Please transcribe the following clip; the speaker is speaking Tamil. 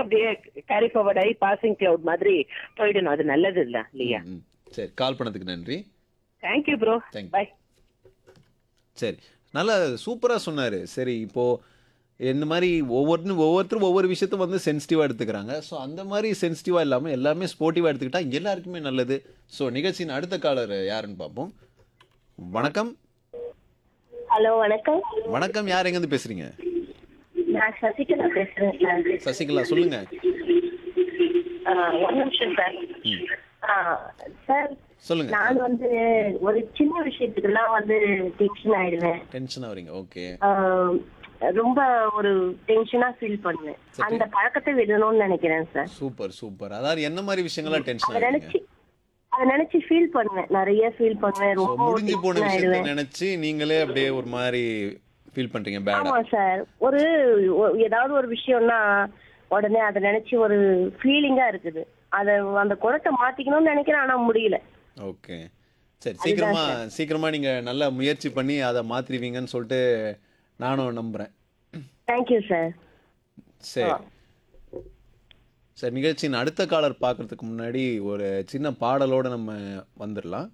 அப்படியே கேரி ஃபார்வர்ட் ஆகி பாசிங் கிளவுட் மாதிரி போயிடணும் அது நல்லது இல்ல இல்லையா ம், சரி கால் பண்ணதுக்கு நன்றி thank you bro Thank you. Bye சரி நல்லா சூப்பராக சொன்னார் சரி இப்போது இந்த மாதிரி ஒவ்வொருத்தரும் ஒவ்வொருத்தரும் ஒவ்வொரு விஷயத்த வந்து சென்சிட்டிவாக எடுத்துக்கிறாங்க ஸோ அந்த மாதிரி சென்சிட்டிவாக இல்லாமல் எல்லாமே ஸ்போர்ட்டிவாக எடுத்துக்கிட்டா எல்லாருக்குமே நல்லது ஸோ நிகழ்ச்சியின் அடுத்த காலர் யாருன்னு பார்ப்போம் வணக்கம் ஹலோ வணக்கம் வணக்கம் யார் எங்கேருந்து பேசுகிறீங்க நான் சசிகலா பேசுறேன் சார் சசிகலா சொல்லுங்கள் ஆ, ஒரு நிமிஷம் சார் ஆ, சார் சொல்லுங்கள் நான் வந்து ஒரு சின்ன விஷயத்துக்கெல்லாம் வந்து டென்ஷன் ஆயிடுவேன் டென்ஷனாக வரீங்க ஓகே ஆ, ரொம்ப ஒரு டென்ஷனா ஃபீல் பண்ணுவேன் அந்த பழக்கத்தை விடணும்னு நினைக்கிறேன் சார் சூப்பர் சூப்பர் அதாவது என்ன மாதிரி விஷயங்கள்லாம் டென்ஷன் அதை ஆகிறீங்க நினைச்சு அதை நினைச்சு ஃபீல் பண்ணுவேன் நிறைய ஃபீல் பண்ணுவேன் ஸோ ரொம்ப முடிஞ்சு போன tension விஷயத்த ஆயிடுவேன் நினைச்சு நீங்களே அப்படியே ஒரு மாதிரி ஃபீல் பண்றீங்க பேடா ஆமா சார் ஒரு ஒ- ஏதாவது ஒரு விஷயம்னா உடனே அதை நினைச்சு ஒரு ஃபீலிங்கா இருக்குது அத அந்த குணத்தை மாத்திக்கணும்னு நினைக்கிறேன் ஆனா முடியல ஓகே சரி சீக்கிரமா சீக்கிரமா நீங்க நல்லா முயற்சி பண்ணி அதை மாத்திருவீங்கன்னு சொல்லிட்டு நானும் நம்புறேன் தேங்க்யூ சார் சரி சரி நிகழ்ச்சியின் அடுத்த காலர் பார்க்கறதுக்கு முன்னாடி ஒரு சின்ன பாடலோட நம்ம வந்துடலாம்